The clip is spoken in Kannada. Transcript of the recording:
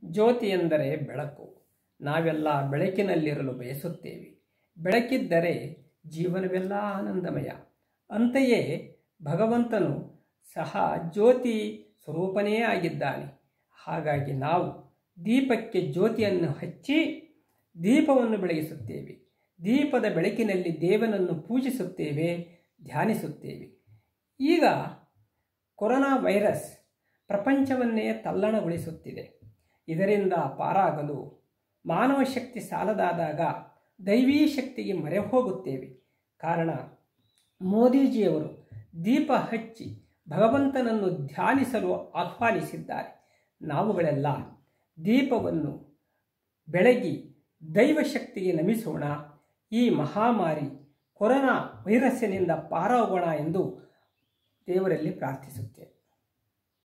ಜ್ಯೋತಿ ಎಂದರೆ ಬೆಳಕು ನಾವೆಲ್ಲ ಬೆಳಕಿನಲ್ಲಿರಲು ಬಯಸುತ್ತೇವೆ ಬೆಳಕಿದ್ದರೆ ಜೀವನವೆಲ್ಲ ಆನಂದಮಯ ಅಂತೆಯೇ ಭಗವಂತನು ಸಹ ಜ್ಯೋತಿ ಸ್ವರೂಪನೇ ಆಗಿದ್ದಾನೆ ಹಾಗಾಗಿ ನಾವು ದೀಪಕ್ಕೆ ಜ್ಯೋತಿಯನ್ನು ಹಚ್ಚಿ ದೀಪವನ್ನು ಬೆಳಗಿಸುತ್ತೇವೆ ದೀಪದ ಬೆಳಕಿನಲ್ಲಿ ದೇವನನ್ನು ಪೂಜಿಸುತ್ತೇವೆ ಧ್ಯಾನಿಸುತ್ತೇವೆ ಈಗ ಕೊರೋನಾ ವೈರಸ್ ಪ್ರಪಂಚವನ್ನೇ ತಲ್ಲಣಗೊಳಿಸುತ್ತಿದೆ ಇದರಿಂದ ಪಾರಾಗಲು ಮಾನವ ಶಕ್ತಿ ಸಾಲದಾದಾಗ ದೈವೀ ಶಕ್ತಿಗೆ ಮೊರೆ ಹೋಗುತ್ತೇವೆ ಕಾರಣ ಮೋದಿಜಿಯವರು ದೀಪ ಹಚ್ಚಿ ಭಗವಂತನನ್ನು ಧ್ಯಾನಿಸಲು ಆಹ್ವಾನಿಸಿದ್ದಾರೆ ನಾವುಗಳೆಲ್ಲ ದೀಪವನ್ನು ಬೆಳಗಿ ದೈವಶಕ್ತಿಗೆ ನಮಿಸೋಣ ಈ ಮಹಾಮಾರಿ ಕೊರೋನಾ ವೈರಸ್ಸಿನಿಂದ ಪಾರಾಗೋಣ ಎಂದು ದೇವರಲ್ಲಿ ಪ್ರಾರ್ಥಿಸುತ್ತೇನೆ